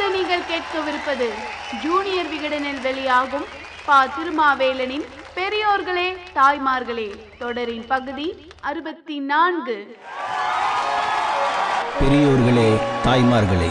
இப்பொழுது நீங்கள் கேட்கவிருப்பது ஜூனியர் விகடனில் வெளியாகும் பா திருமாவேலனின் பெரியோர்களே தாய்மார்களே தொடரின் பகுதி அறுபத்தி நான்கு பெரியோர்களே தாய்மார்களே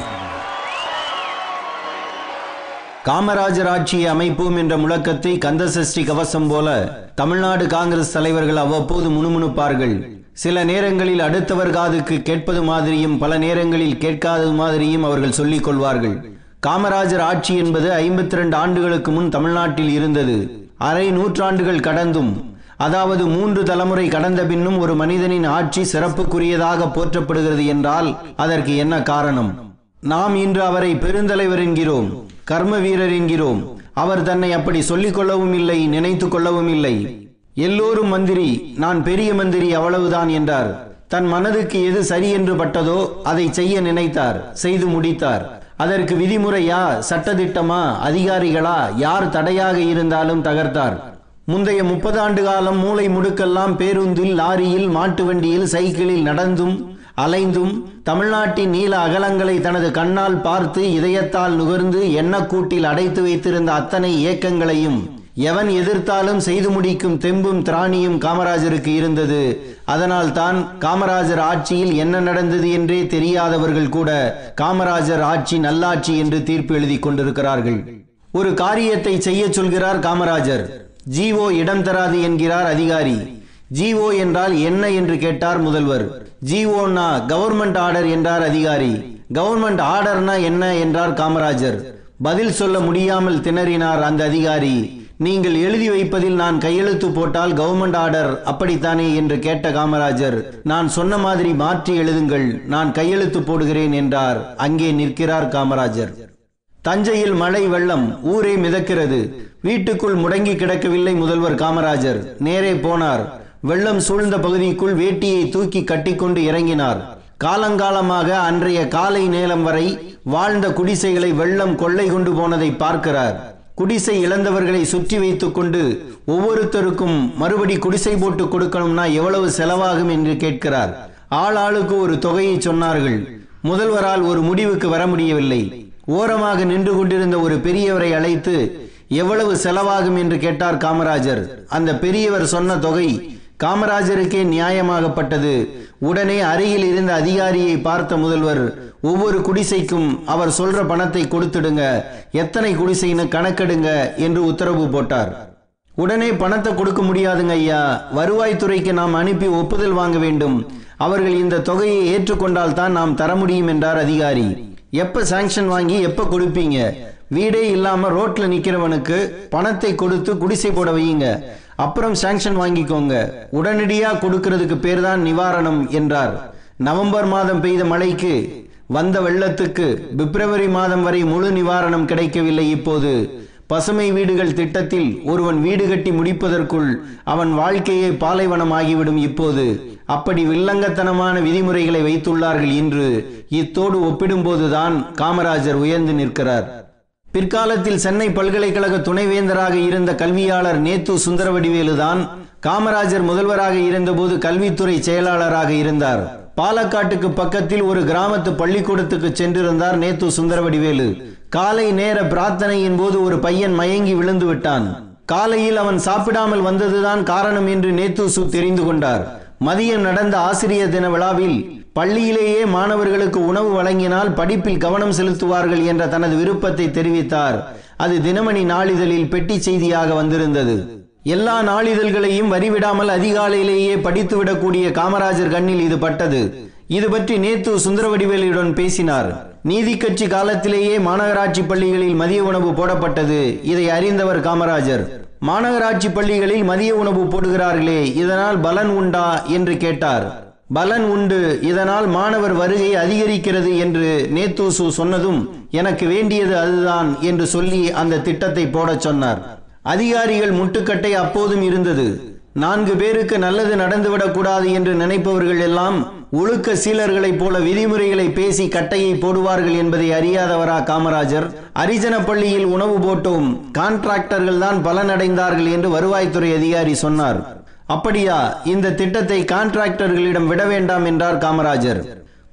காமராஜர் ஆட்சியை அமைப்போம் என்ற முழக்கத்தை கந்தசஷ்டி கவசம் போல தமிழ்நாடு காங்கிரஸ் தலைவர்கள் அவ்வப்போது முணுமுணுப்பார்கள் சில நேரங்களில் அடுத்தவர் காதுக்கு கேட்பது மாதிரியும் பல நேரங்களில் கேட்காதது மாதிரியும் அவர்கள் சொல்லிக் கொள்வார்கள் காமராஜர் ஆட்சி என்பது ஐம்பத்தி ரெண்டு ஆண்டுகளுக்கு முன் தமிழ்நாட்டில் இருந்தது அரை நூற்றாண்டுகள் கடந்தும் அதாவது மூன்று தலைமுறை கடந்த பின்னும் ஒரு மனிதனின் ஆட்சி சிறப்புக்குரியதாக போற்றப்படுகிறது என்றால் அதற்கு என்ன காரணம் நாம் இன்று அவரை பெருந்தலைவர் என்கிறோம் கர்ம வீரர் என்கிறோம் அவர் தன்னை அப்படி சொல்லிக் கொள்ளவும் இல்லை நினைத்து கொள்ளவும் இல்லை எல்லோரும் மந்திரி நான் பெரிய மந்திரி அவ்வளவுதான் என்றார் தன் மனதுக்கு எது சரி என்று பட்டதோ அதை செய்ய நினைத்தார் செய்து முடித்தார் அதற்கு விதிமுறையா சட்டதிட்டமா அதிகாரிகளா யார் தடையாக இருந்தாலும் தகர்த்தார் முந்தைய முப்பது ஆண்டு காலம் மூளை முடுக்கெல்லாம் பேருந்தில் லாரியில் மாட்டு வண்டியில் சைக்கிளில் நடந்தும் அலைந்தும் தமிழ்நாட்டின் நீல அகலங்களை தனது கண்ணால் பார்த்து இதயத்தால் நுகர்ந்து எண்ணக்கூட்டில் அடைத்து வைத்திருந்த அத்தனை இயக்கங்களையும் எவன் எதிர்த்தாலும் செய்து முடிக்கும் தெம்பும் திராணியும் காமராஜருக்கு இருந்தது அதனால் தான் காமராஜர் ஆட்சியில் என்ன நடந்தது என்றே தெரியாதவர்கள் கூட காமராஜர் ஆட்சி நல்லாட்சி என்று தீர்ப்பு எழுதி கொண்டிருக்கிறார்கள் ஒரு காரியத்தை செய்ய சொல்கிறார் காமராஜர் ஜீவோ இடம் தராது என்கிறார் அதிகாரி ஜிஓ என்றால் என்ன என்று கேட்டார் முதல்வர் ஜிஓனா கவர்மெண்ட் ஆர்டர் என்றார் அதிகாரி கவர்மெண்ட் ஆர்டர்னா என்ன என்றார் காமராஜர் பதில் சொல்ல முடியாமல் திணறினார் அந்த அதிகாரி நீங்கள் எழுதி வைப்பதில் நான் கையெழுத்து போட்டால் கவர்மெண்ட் ஆர்டர் அப்படித்தானே என்று கேட்ட காமராஜர் நான் சொன்ன மாதிரி மாற்றி எழுதுங்கள் நான் கையெழுத்து போடுகிறேன் என்றார் அங்கே நிற்கிறார் காமராஜர் தஞ்சையில் மழை வெள்ளம் ஊரே மிதக்கிறது வீட்டுக்குள் முடங்கி கிடக்கவில்லை முதல்வர் காமராஜர் நேரே போனார் வெள்ளம் சூழ்ந்த பகுதிக்குள் வேட்டியை தூக்கி கட்டிக்கொண்டு இறங்கினார் காலங்காலமாக அன்றைய காலை நேரம் வரை வாழ்ந்த குடிசைகளை வெள்ளம் கொள்ளை கொண்டு போனதை பார்க்கிறார் குடிசை இழந்தவர்களை சுற்றி வைத்துக் கொண்டு ஒவ்வொருத்தருக்கும் மறுபடி குடிசை போட்டு கொடுக்கணும்னா எவ்வளவு செலவாகும் என்று கேட்கிறார் ஆள் ஆளுக்கு ஒரு தொகையை சொன்னார்கள் முதல்வரால் ஒரு முடிவுக்கு வர முடியவில்லை ஓரமாக நின்று கொண்டிருந்த ஒரு பெரியவரை அழைத்து எவ்வளவு செலவாகும் என்று கேட்டார் காமராஜர் அந்த பெரியவர் சொன்ன தொகை காமராஜருக்கே நியாயமாகப்பட்டது உடனே அருகில் இருந்த அதிகாரியை பார்த்த முதல்வர் ஒவ்வொரு குடிசைக்கும் அவர் சொல்ற பணத்தை கொடுத்துடுங்க எத்தனை குடிசைன்னு கணக்கெடுங்க என்று உத்தரவு போட்டார் உடனே பணத்தை கொடுக்க முடியாதுங்க ஐயா வருவாய்த்துறைக்கு நாம் அனுப்பி ஒப்புதல் வாங்க வேண்டும் அவர்கள் இந்த தொகையை ஏற்றுக்கொண்டால் தான் நாம் தர முடியும் என்றார் அதிகாரி எப்ப சாங்ஷன் வாங்கி எப்ப கொடுப்பீங்க வீடே இல்லாம ரோட்ல நிக்கிறவனுக்கு பணத்தை கொடுத்து குடிசை போட வையுங்க அப்புறம் சாங்ஷன் வாங்கிக்கோங்க உடனடியா கொடுக்கிறதுக்கு பேர் தான் நிவாரணம் என்றார் நவம்பர் மாதம் பெய்த மழைக்கு வந்த வெள்ளத்துக்கு பிப்ரவரி மாதம் வரை முழு நிவாரணம் கிடைக்கவில்லை இப்போது பசுமை வீடுகள் திட்டத்தில் ஒருவன் வீடு கட்டி முடிப்பதற்குள் அவன் வாழ்க்கையே பாலைவனம் ஆகிவிடும் இப்போது அப்படி வில்லங்கத்தனமான விதிமுறைகளை வைத்துள்ளார்கள் இன்று இத்தோடு ஒப்பிடும்போதுதான் காமராஜர் உயர்ந்து நிற்கிறார் பிற்காலத்தில் சென்னை பல்கலைக்கழக துணைவேந்தராக இருந்த கல்வியாளர் நேத்து சுந்தரவடிவேலுதான் காமராஜர் முதல்வராக இருந்தபோது கல்வித்துறை செயலாளராக இருந்தார் பாலக்காட்டுக்கு பக்கத்தில் ஒரு கிராமத்து பள்ளிக்கூடத்துக்கு சென்றிருந்தார் நேத்து சுந்தரவடிவேலு காலை நேர பிரார்த்தனையின் போது ஒரு பையன் மயங்கி விழுந்து விட்டான் காலையில் அவன் சாப்பிடாமல் வந்ததுதான் காரணம் என்று நேத்துசு தெரிந்து கொண்டார் மதியம் நடந்த ஆசிரியர் தின விழாவில் பள்ளியிலேயே மாணவர்களுக்கு உணவு வழங்கினால் படிப்பில் கவனம் செலுத்துவார்கள் என்ற தனது விருப்பத்தை தெரிவித்தார் அது தினமணி நாளிதழில் பெட்டி செய்தியாக வந்திருந்தது எல்லா நாளிதழ்களையும் வரிவிடாமல் அதிகாலையிலேயே படித்துவிடக்கூடிய காமராஜர் கண்ணில் இது பட்டது இது பற்றி நேத்து சுந்தரவடிவேலியுடன் பேசினார் நீதி கட்சி காலத்திலேயே மாநகராட்சி பள்ளிகளில் மதிய உணவு போடப்பட்டது இதை அறிந்தவர் காமராஜர் மாநகராட்சி பள்ளிகளில் மதிய உணவு போடுகிறார்களே இதனால் பலன் உண்டா என்று கேட்டார் பலன் உண்டு இதனால் மாணவர் வருகை அதிகரிக்கிறது என்று நேத்தூசு சொன்னதும் எனக்கு வேண்டியது அதுதான் என்று சொல்லி அந்த திட்டத்தை போடச் சொன்னார் அதிகாரிகள் முட்டுக்கட்டை அப்போதும் இருந்தது நான்கு பேருக்கு நல்லது நடந்துவிடக் கூடாது என்று நினைப்பவர்கள் எல்லாம் ஒழுக்க சீலர்களைப் போல விதிமுறைகளை பேசி கட்டையை போடுவார்கள் என்பதை அறியாதவரா காமராஜர் அரிஜன பள்ளியில் உணவு போட்டோம் கான்ட்ராக்டர்கள் தான் பலனடைந்தார்கள் என்று வருவாய்த்துறை அதிகாரி சொன்னார் அப்படியா இந்த திட்டத்தை கான்ட்ராக்டர்களிடம் விட வேண்டாம் என்றார் காமராஜர்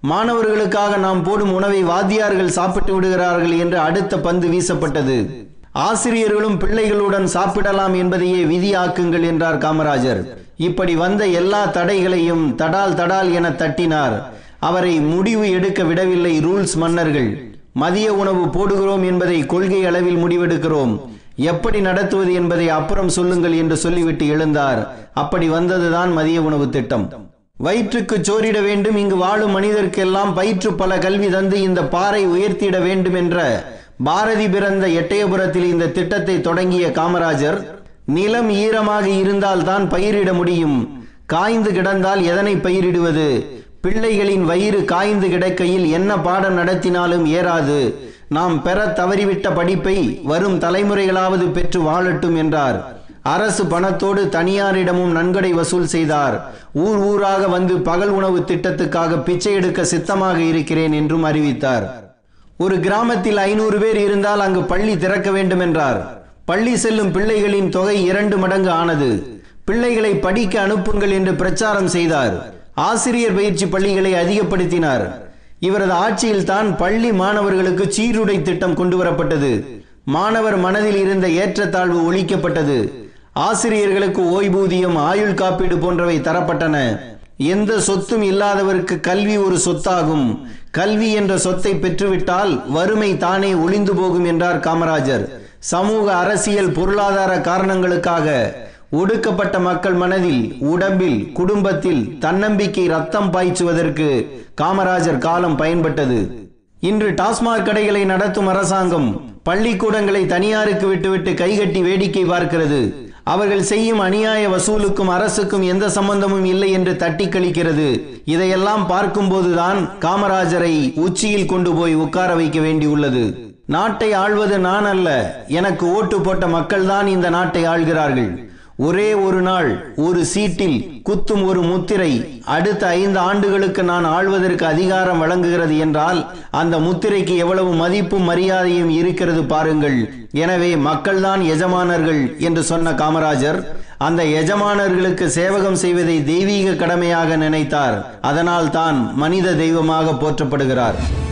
மாணவர்களுக்காக நாம் போடும் உணவை வாத்தியார்கள் சாப்பிட்டு விடுகிறார்கள் என்று அடுத்த பந்து வீசப்பட்டது ஆசிரியர்களும் பிள்ளைகளுடன் சாப்பிடலாம் என்பதையே விதியாக்குங்கள் என்றார் காமராஜர் இப்படி வந்த எல்லா தடைகளையும் தடால் தடால் என தட்டினார் அவரை முடிவு எடுக்க விடவில்லை ரூல்ஸ் மன்னர்கள் மதிய உணவு போடுகிறோம் என்பதை கொள்கை அளவில் முடிவெடுக்கிறோம் எப்படி நடத்துவது என்பதை அப்புறம் சொல்லுங்கள் என்று சொல்லிவிட்டு எழுந்தார் அப்படி வந்ததுதான் மதிய உணவு திட்டம் வயிற்றுக்கு சோறிட வேண்டும் இங்கு வாழும் மனிதர்க்கெல்லாம் பயிற்று பல கல்வி தந்து இந்த பாறை உயர்த்திட வேண்டும் என்ற பாரதி பிறந்த எட்டயபுரத்தில் இந்த திட்டத்தை தொடங்கிய காமராஜர் நிலம் ஈரமாக இருந்தால் தான் பயிரிட முடியும் காய்ந்து கிடந்தால் எதனை பயிரிடுவது பிள்ளைகளின் வயிறு காய்ந்து கிடக்கையில் என்ன பாடம் நடத்தினாலும் ஏறாது நாம் பெற தவறிவிட்ட படிப்பை வரும் தலைமுறைகளாவது பெற்று வாழட்டும் என்றார் அரசு பணத்தோடு தனியாரிடமும் நன்கொடை வசூல் செய்தார் ஊர் ஊராக வந்து பகல் உணவு திட்டத்துக்காக பிச்சை எடுக்க சித்தமாக இருக்கிறேன் என்றும் அறிவித்தார் ஒரு கிராமத்தில் ஐநூறு பேர் இருந்தால் அங்கு பள்ளி திறக்க வேண்டும் என்றார் பள்ளி செல்லும் பிள்ளைகளின் தொகை இரண்டு மடங்கு ஆனது பிள்ளைகளை படிக்க அனுப்புங்கள் என்று பிரச்சாரம் செய்தார் ஆசிரியர் பயிற்சி பள்ளிகளை அதிகப்படுத்தினார் இவரது ஆட்சியில் தான் பள்ளி மாணவர்களுக்கு சீருடை திட்டம் கொண்டு வரப்பட்டது மாணவர் மனதில் இருந்த ஏற்றத்தாழ்வு ஒழிக்கப்பட்டது ஆசிரியர்களுக்கு ஓய்வூதியம் ஆயுள் காப்பீடு போன்றவை தரப்பட்டன எந்த சொத்தும் இல்லாதவருக்கு கல்வி ஒரு சொத்தாகும் கல்வி என்ற சொத்தை பெற்றுவிட்டால் வறுமை தானே ஒளிந்து போகும் என்றார் காமராஜர் சமூக அரசியல் பொருளாதார காரணங்களுக்காக ஒடுக்கப்பட்ட மக்கள் மனதில் உடம்பில் குடும்பத்தில் தன்னம்பிக்கை ரத்தம் பாய்ச்சுவதற்கு காமராஜர் காலம் பயன்பட்டது இன்று டாஸ்மாக் கடைகளை நடத்தும் அரசாங்கம் பள்ளிக்கூடங்களை தனியாருக்கு விட்டுவிட்டு கைகட்டி வேடிக்கை பார்க்கிறது அவர்கள் செய்யும் அநியாய வசூலுக்கும் அரசுக்கும் எந்த சம்பந்தமும் இல்லை என்று தட்டி கழிக்கிறது இதையெல்லாம் பார்க்கும்போதுதான் காமராஜரை உச்சியில் கொண்டு போய் உட்கார வைக்க வேண்டியுள்ளது நாட்டை ஆள்வது நான் அல்ல எனக்கு ஓட்டு போட்ட மக்கள்தான் இந்த நாட்டை ஆள்கிறார்கள் ஒரே ஒரு நாள் ஒரு சீட்டில் குத்தும் ஒரு முத்திரை அடுத்த ஐந்து ஆண்டுகளுக்கு நான் ஆள்வதற்கு அதிகாரம் வழங்குகிறது என்றால் அந்த முத்திரைக்கு எவ்வளவு மதிப்பும் மரியாதையும் இருக்கிறது பாருங்கள் எனவே மக்கள்தான் எஜமானர்கள் என்று சொன்ன காமராஜர் அந்த எஜமானர்களுக்கு சேவகம் செய்வதை தெய்வீக கடமையாக நினைத்தார் அதனால் தான் மனித தெய்வமாக போற்றப்படுகிறார்